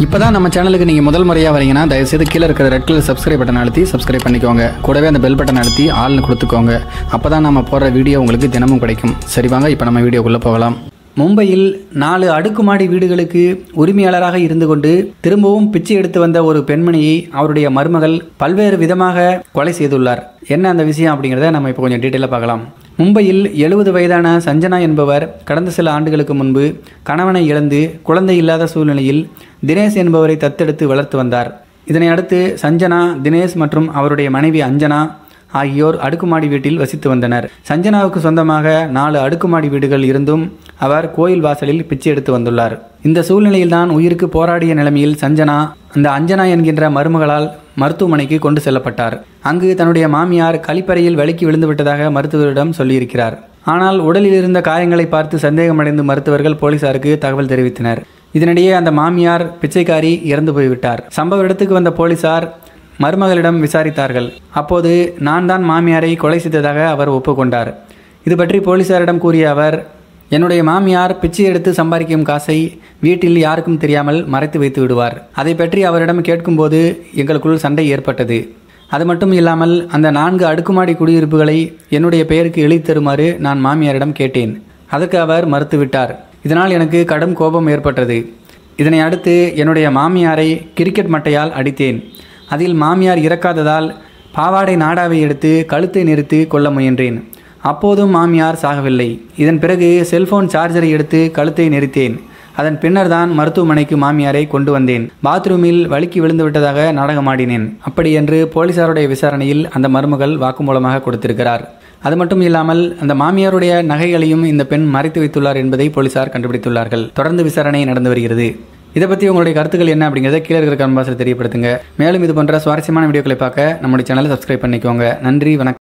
இப்போ தான் நம்ம சேனலுக்கு நீங்கள் முதல் முறையாக வரீங்கன்னா தயவுசெய்து கீழே இருக்கிற ரெட் கலர் சப்ஸ்கிரைப் பட்டன் அழுத்தி சப்ஸ்கிரைப் பண்ணிக்கோங்க கூடவே அந்த பெல் பட்டன் அழுத்தி ஆள்னு கொடுத்துக்கோங்க அப்போ தான் நம்ம போடுற வீடியோ உங்களுக்கு தினமும் கிடைக்கும் சரி வாங்க இப்போ நம்ம வீடியோக்குள்ளே போகலாம் மும்பையில் நாலு அடுக்குமாடி வீடுகளுக்கு உரிமையாளராக இருந்து கொண்டு திரும்பவும் பிச்சை எடுத்து வந்த ஒரு பெண்மணியை அவருடைய மருமகள் பல்வேறு விதமாக கொலை செய்துள்ளார் என்ன அந்த விஷயம் அப்படிங்கிறத நம்ம இப்போ கொஞ்சம் டீட்டெயிலாக பார்க்கலாம் மும்பையில் எழுபது வயதான சஞ்சனா என்பவர் கடந்த சில ஆண்டுகளுக்கு முன்பு கணவனை இழந்து குழந்தை இல்லாத சூழ்நிலையில் தினேஷ் என்பவரை தத்தெடுத்து வளர்த்து வந்தார் இதனை அடுத்து சஞ்சனா தினேஷ் மற்றும் அவருடைய மனைவி அஞ்சனா ஆகியோர் அடுக்குமாடி வீட்டில் வசித்து வந்தனர் சஞ்சனாவுக்கு சொந்தமாக நாலு அடுக்குமாடி வீடுகள் இருந்தும் அவர் கோயில் வாசலில் பிச்சை எடுத்து வந்துள்ளார் இந்த சூழ்நிலையில்தான் உயிருக்கு போராடிய நிலைமையில் சஞ்சனா அந்த அஞ்சனா என்கின்ற மருமகளால் மருத்துவமனைக்கு கொண்டு செல்லப்பட்டார் அங்கு தன்னுடைய மாமியார் கழிப்பறையில் வலிக்கு விழுந்து விட்டதாக மருத்துவரிடம் சொல்லியிருக்கிறார் ஆனால் உடலில் இருந்த காயங்களை பார்த்து சந்தேகமடைந்து மருத்துவர்கள் போலீசாருக்கு தகவல் தெரிவித்தனர் இதனிடையே அந்த மாமியார் பிச்சைக்காரி இறந்து போய்விட்டார் சம்பவ இடத்துக்கு வந்த போலீசார் மருமகளிடம் விசாரித்தார்கள் அப்போது நான் தான் மாமியாரை கொலை செய்ததாக அவர் ஒப்புக்கொண்டார் இது பற்றி போலீசாரிடம் கூறிய அவர் என்னுடைய மாமியார் பிச்சை எடுத்து சம்பாதிக்கும் காசை வீட்டில் யாருக்கும் தெரியாமல் மறைத்து வைத்து விடுவார் அதை பற்றி அவரிடம் கேட்கும்போது எங்களுக்குள் சண்டை ஏற்பட்டது அது மட்டும் இல்லாமல் அந்த நான்கு அடுக்குமாடி குடியிருப்புகளை என்னுடைய பெயருக்கு எழுதி தருமாறு நான் மாமியாரிடம் கேட்டேன் அதற்கு அவர் மறுத்துவிட்டார் இதனால் எனக்கு கடும் கோபம் ஏற்பட்டது இதனை அடுத்து என்னுடைய மாமியாரை கிரிக்கெட் மட்டையால் அடித்தேன் அதில் மாமியார் இறக்காததால் பாவாடை நாடாவை எடுத்து கழுத்தை நிறுத்தி கொள்ள முயன்றேன் அப்போதும் மாமியார் சாகவில்லை இதன் பிறகு செல்போன் சார்ஜரை எடுத்து கழுத்தை நெரித்தேன் அதன் பின்னர் தான் மருத்துவமனைக்கு மாமியாரை கொண்டு வந்தேன் பாத்ரூமில் வழுக்கி விழுந்து விட்டதாக நாடகமாடினேன் அப்படி என்று போலீசாருடைய விசாரணையில் அந்த மருமகள் வாக்குமூலமாக கொடுத்திருக்கிறார் அது மட்டும் இல்லாமல் அந்த மாமியாருடைய நகைகளையும் இந்த பெண் மறைத்து வைத்துள்ளார் என்பதை போலீசார் கண்டுபிடித்துள்ளார்கள் தொடர்ந்து விசாரணை நடந்து வருகிறது இதை பற்றி உங்களுடைய கருத்துக்கள் என்ன அப்படிங்கிறத கீழே இருக்கிற கன்பாஸில் தெரியப்படுத்துங்க மேலும் இது போன்ற சுவாரஸ்யமான வீடியோக்களை பார்க்க நம்முடைய சேனலை சப்ஸ்கிரைப் பண்ணிக்கோங்க நன்றி வணக்கம்